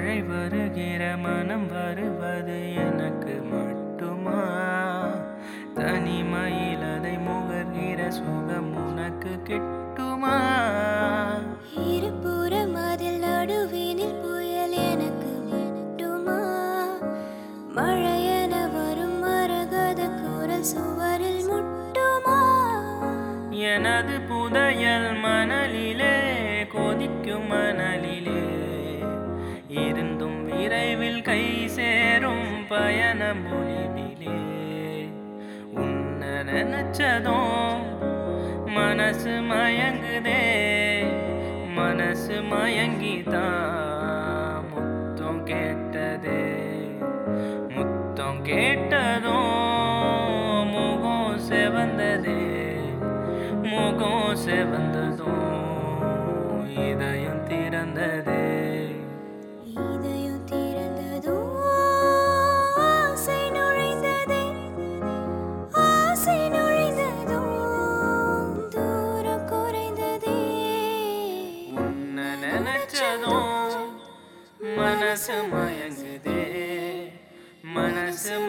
மழை வருகிற மனம் வருவது எனக்கு மட்டுமா தனிமையில் அதை முகர்கிற சுகம் உனக்கு கிட்டுமா இருபுறம் அதில் நடுவினில் புயல் எனக்கு மட்டுமா மழையென வரும் மரகத குரல் சுவரில் முட்டுமா எனது புதையல் மணலிலே கொதிக்கும் மணலிலே இருந்தும் விரைவில் கை சேரும் பயண முடிவிலே உன்ன நினைச்சதும் மனசு மயங்குதே மனசு மயங்கிதான் முத்தம் கேட்டதே முத்தம் கேட்டதும் முகம் செவந்ததே முகம் செவந்ததும் இதயம் திறந்ததே இதயம் திறந்ததோ ஆசை நுழைந்ததே ஆசை நுழைந்ததோ தூரம் குறைந்ததே உன்னை நினைச்சதும் மனசு மயங்குதே மனசு